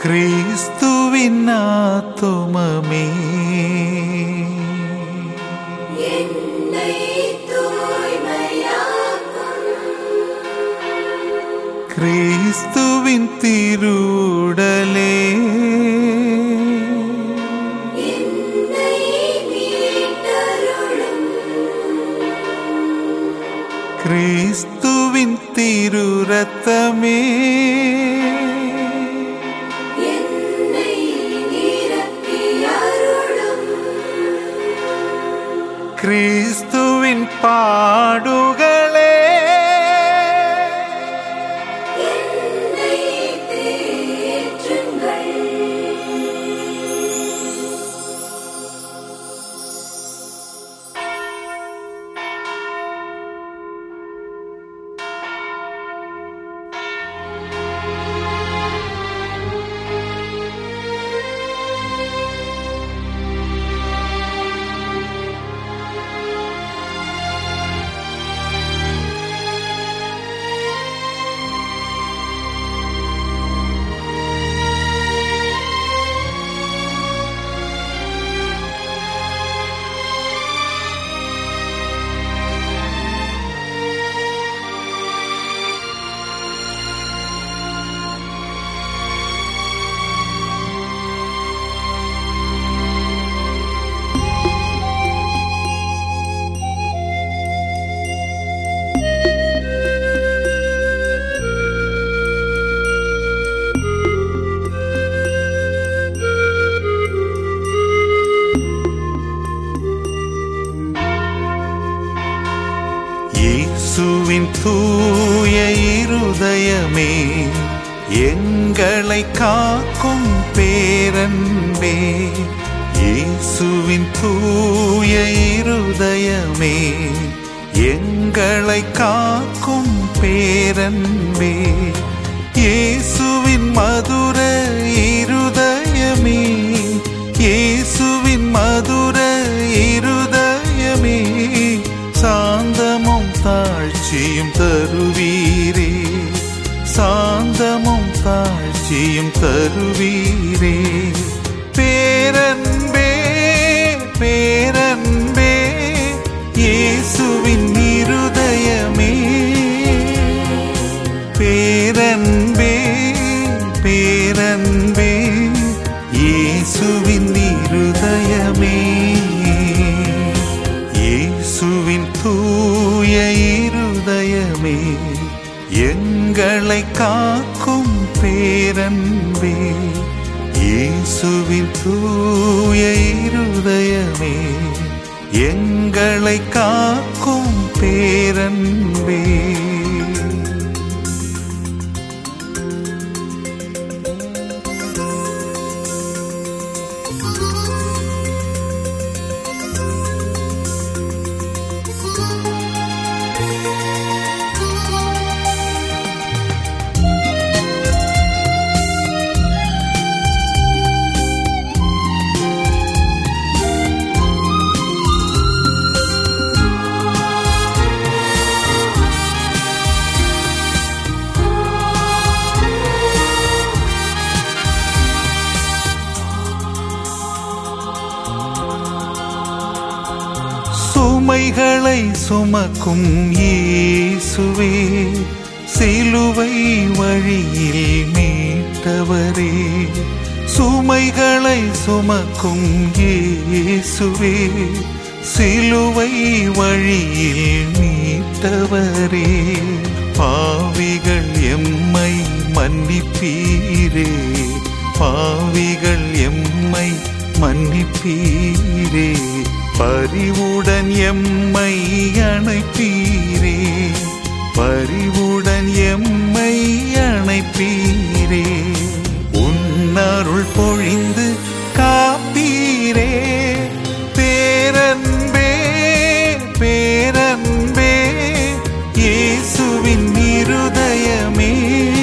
கிறிஸ்துவின் ஆத்துமமே என்னை தூய்மையாக்கும் கிறிஸ்துவின் திருடலே என்னை மீட்டருளும் கிறிஸ்துவின் திருரத்தமே என்னை நிரப்பி அருளும் கிறிஸ்துவின் பாடுகளே என்னை தேற்றுங்கள் இயேசுவின் தூய இருதயமே எங்களை காக்கும் பேரன்பே இயேசுவின் தூய இருதயமே எங்களை காக்கும் பேரன்பே இயேசுவின் மதுர இருதயமே இயேசுவின் மதுர இருதயமே சாந்தமும் தாழ்ச்சியும் தருவீரே சாந்தமும் தாழ்ச்சியும் தருவீரே பேரன்பே பேரன்பே இயேசுவின் இருதயமே பேரன்பே பேரன்பே இயேசுவின் இருதயமே இயேசுவின் தூய இருதயமே எங்களை காக்கும் பேரன்பே இயேசுவின் தூய இருதயமே எங்களை காக்கும் பேரன்பே சுமைகளை சுமக்கும் இயேசுவே சிலுவை வழியில் மீட்டவரே சுமைகளை சுமக்கும் இயேசுவே சிலுவை வழியில் மீட்டவரே பாவிகள் எம்மை மன்னிப்பீரே பாவிகள் எம்மை மன்னிப்பீரே பரிவுடன் எம்மை அணைப்பீரே பரிவுடன் எம்மை அணைப்பீரே உன்னருள் பொழிந்து காப்பீரே பேரன்பே பேரன்பே இயேசுவின் இருதயமே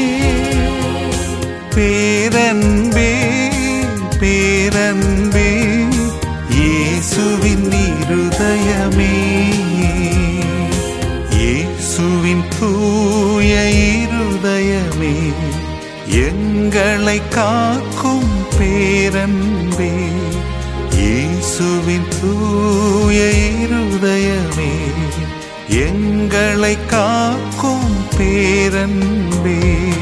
பேரன்பே பேரன்பே இயேசுவின் இருதயமே இயேசுவின் தூய இருதயமே எங்களை காக்கும் பேரன்பே இயேசுவின் தூய இருதயமே எங்களை காக்கும் பேரன்பே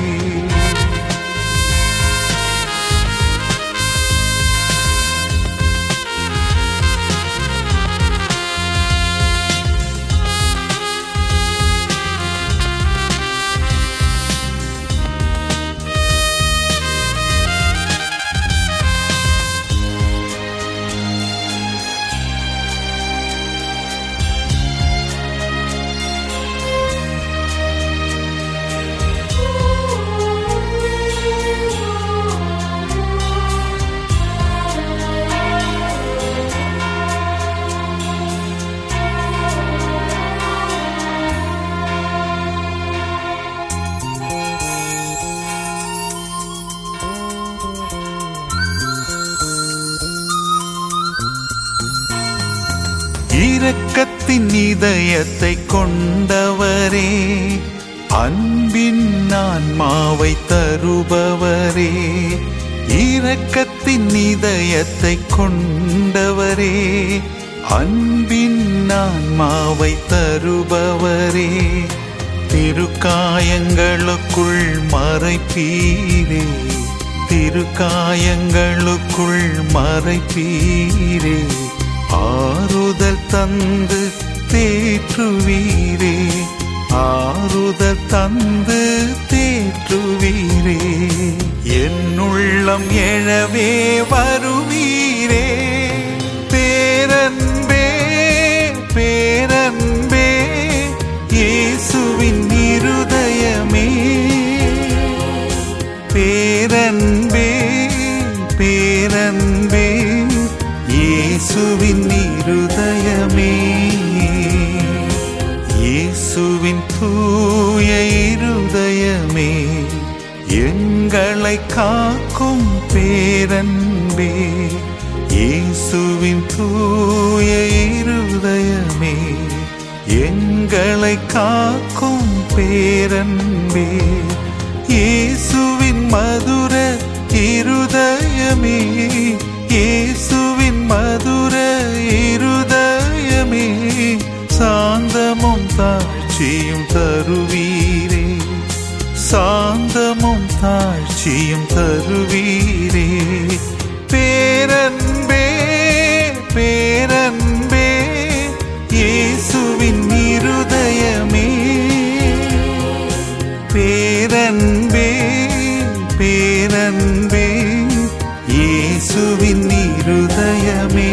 இரக்கத்தின் இதயத்தை கொண்டவரே அன்பின் ஆன்மாவை தருபவரே இரக்கத்தின் இதயத்தை கொண்டவரே அன்பின் ஆன்மாவை தருபவரே திருக்காயங்களுக்குள் மறைப்பீரே திருக்காயங்களுக்குள் மறைப்பீரே ஆறுதல் தந்து தேற்றுவீரே ஆறுதல் தந்து தேற்றுவீரே என்னுள்ளம் எழவே வருவீரே பேரன்பே பேரன்பே இயேசுவின் இருதயமே பேரன்பே பேரன்பே இயேசுவின் இருதயமே இயேசுவின் தூய இருதயமே எங்களை காக்கும் பேரன்பே இயேசுவின் தூய இருதயமே எங்களை காக்கும் பேரன்பே இயேசுவின் மதுர இருதயமே இயேசுவின் மதுர இருதயமே சாந்தமும் தாழ்ச்சியும் தருவீரே சாந்தமும் தாழ்ச்சியும் தருவீரே பேரன்பே பேரன்பே இயேசுவின் இருதயமே பேரன்பே பேரன்பே இயேசுவின் இருதயமே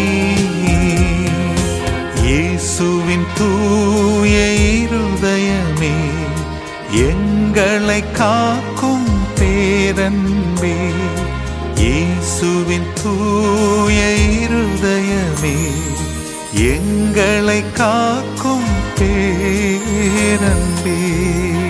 இயேசுவின் தூய இருதயமே எங்களை காக்கும் பேரன்பே இயேசுவின் தூய இருதயமே எங்களை காக்கும் பேரன்பே